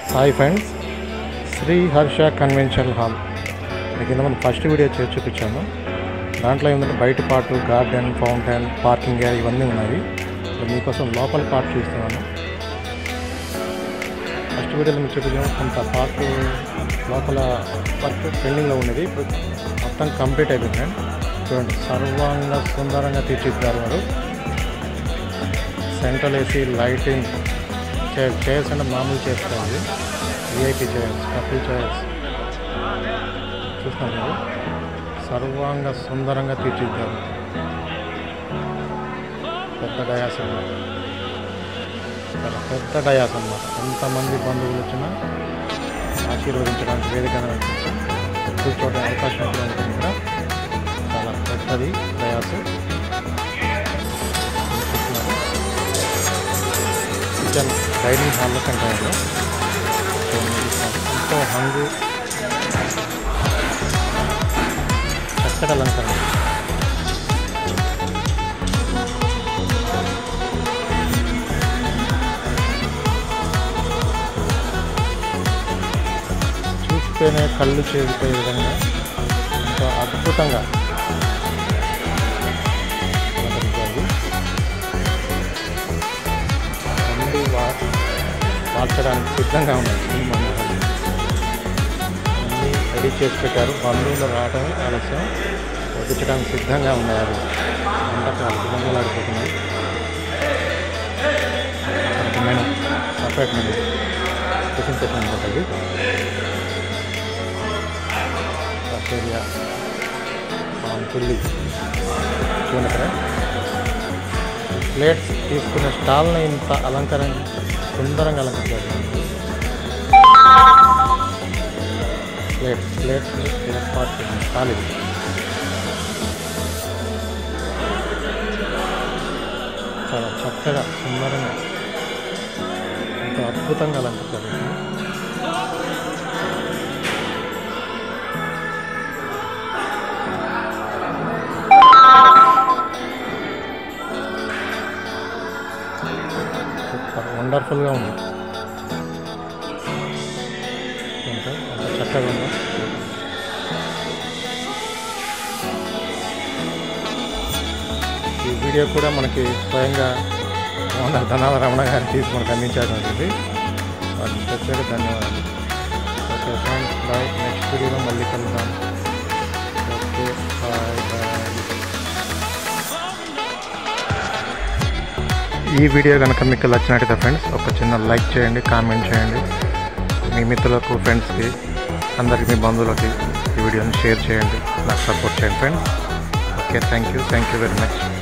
hi friends Sri Harsha convention hall మీకు ఇంత మనం ఫస్ట్ వీడియో చేసి చూపించాము దాంట్లో ఏంటంటే బయట part garden fountain parking area ఇవన్నీ ఉన్నాయి ఇప్పుడు మీకోసం లోపల పార్ట్ చూస్తున్నాను ఫస్ట్ వీడియోలో మీకు చూపించాము కొంత పార్ట్ లోపల వర్క్ పెండింగ్లో ఉన్నది ఇప్పుడు మొత్తం కంప్లీట్ అయిపోయింది ఫ్రెండ్ చూడండి సర్వంగా సుందరంగా తీర్చిదిద్దారు వారు central AC lighting chair chairs అంటే మామూలు చైర్స్ కాదు విఐపి చైర్స్ కపుల్ చైర్స్ చూస్తున్నారు మీరు సర్వాంగ సుందరంగా తీర్చిదిద్దారు పెద్ద డయాస్ అన్నమాట చాలా పెద్ద డయాస్ అన్నమాట ఎంతమంది బంధువులు వచ్చినా ఆశీర్వదించడానికి వేదిక కూర్చోవడానికి అవకాశం కూడా ఉంటుంది ఇక్కడ చాలా పెద్దది డయాస్ చూస్తున్నారు కిచెన్ డైనింగ్ హాల్లో కంటే ఎంతో హంగు చక్కటి అలంకరణ చూస్తేనే కళ్ళు చేరిపోయే విధంగా ఎంతో అద్భుతంగా అలంకరించారు అన్ని వా- మార్చడానికి సిద్ధంగా ఉన్నాయి ఈ మండపాలు అన్నీ రెడీ చేసి పెట్టారు బంధువులు రావడం ఆలస్యం వడ్డించడానికి సిద్ధంగా ఉన్నారు వంటకాలు గుమగులాడిపోతున్నాయి menu separate menu tiffin session ఉంటుంది ఆస్ట్రేలియా పుల్లి చూడండి ఇక్కడ ప్లేట్స్ తీసుకునే స్టాల్ని ఇంత అలంకరణ సుందరంగా అలంకరించారు ప్లేట్స్ ప్లేట్స్ ఏర్పాటు చేసిన స్టాల్ ఇది చాలా చక్కగా సుందరంగా ఎంతో అద్భుతంగా అలంకరించారు సూపర్ వండర్ఫుల్గా ఉంది ఇంకా ఎంత చక్కగా ఉందో ఈ వీడియో కూడా మనకి స్వయంగా ఓనర్ ధనాల రమణ గారు తీసి మనకు అందించాల్సింది వారికి ప్రత్యేక ధన్యవాదాలు ఓకే ఫ్రెండ్స్ బాయ్ నెక్స్ట్ వీడియోలో మళ్ళీ కలుద్దాం ఓకే బాయ్ బాయ్ ఈ వీడియో కనుక మీకు నచ్చినట్టయితే ఫ్రెండ్స్ ఒక చిన్న లైక్ చేయండి కామెంట్ చేయండి మీ మిత్రులకు ఫ్రెండ్స్కి అందరికి మీ బంధువులకి ఈ వీడియోని షేర్ చేయండి నాకు సపోర్ట్ చేయండి friends okay thank you thank you very much